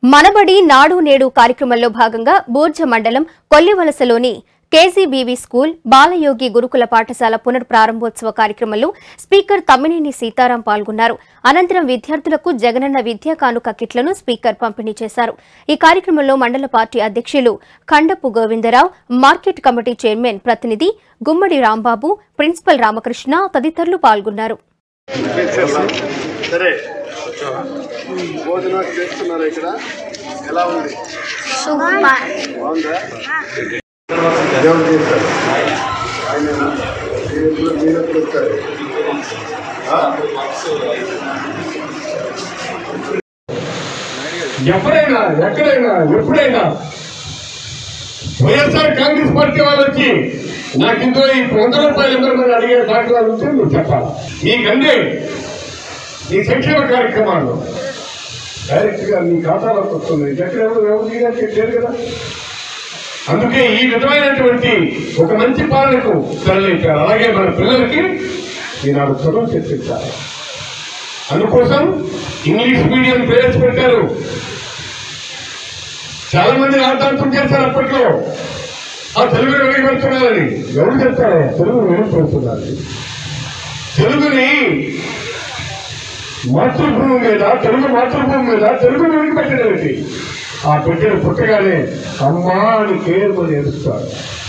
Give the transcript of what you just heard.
మనబడి నాడు నేడు కార్యక్రమంలో భాగంగా బూర్జ మండలం కొల్లివలసలోని కేజీబీవీ స్కూల్ బాలయోగి గురుకుల పాఠశాల పునర్ప్రారంభోత్సవ కార్యక్రమంలో స్పీకర్ తమ్మినేని సీతారాం పాల్గొన్నారు అనంతరం విద్యార్థులకు జగనన్న విద్యా కానుక కిట్లను స్పీకర్ పంపిణీ చేశారు ఈ కార్యక్రమంలో మండల పార్టీ అధ్యక్షులు Khandapu Govindarao market committee chairman ప్రతినిధి గుమ్మడి రాంబాబు ప్రిన్సిపల్ రామకృష్ణ తదితరులు పాల్గొన్నారు సరే భోజనం చేస్తున్నారా ఇక్కడ ఎలా ఉంది బాగుందా దేవుడు చేస్తారు ఆయన మీరు ఎప్పుడు- మీరు ఎప్పుడు వస్తారు ఆ? ఎప్పుడైనా ఎక్కడైనా ఎప్పుడైనా వైఎస్ఆర్ కాంగ్రెస్ పార్టీ వాళ్ళు వచ్చి నాకు ఇందులో ఈ వంద రూపాయలు ఎందరో మంది అడిగే దాఖలాలు ఉంటే నువ్వు చెప్పాలి మీకు అందే ఈ సంక్షేమ కార్యక్రమాలు డైరెక్ట్ గా మీ ఖాతాలోకి వస్తుంది ఎక్కడ ఎవరు ఎవరు తీయడానికి లేదు కదా అందుకే ఈ విధమైనటువంటి ఒక మంచి పాలనకు తెరలేపారు అలాగే మన పిల్లలకి ఈనాడు చదువు చెప్పించాలి అందుకోసం ఇంగ్లీష్ మీడియం ప్రవేశపెట్టారు చాలా మంది రాద్ధాంతం చేస్తారు అప్పట్లో ఆ తెలుగుని వెలిగిపెడుతున్నారని ఎవరు చెప్తారు తెలుగు వెలిగిపెడుతున్నారు తెలుగుని మాతృభూమి మీద తెలుగు మాతృభూమి మీద తెలుగుని వెలిగిపెట్టడం ఏంటి ఆ బిడ్డను పుట్టగానే అమ్మా అని కేరుమని ఏడుస్తారు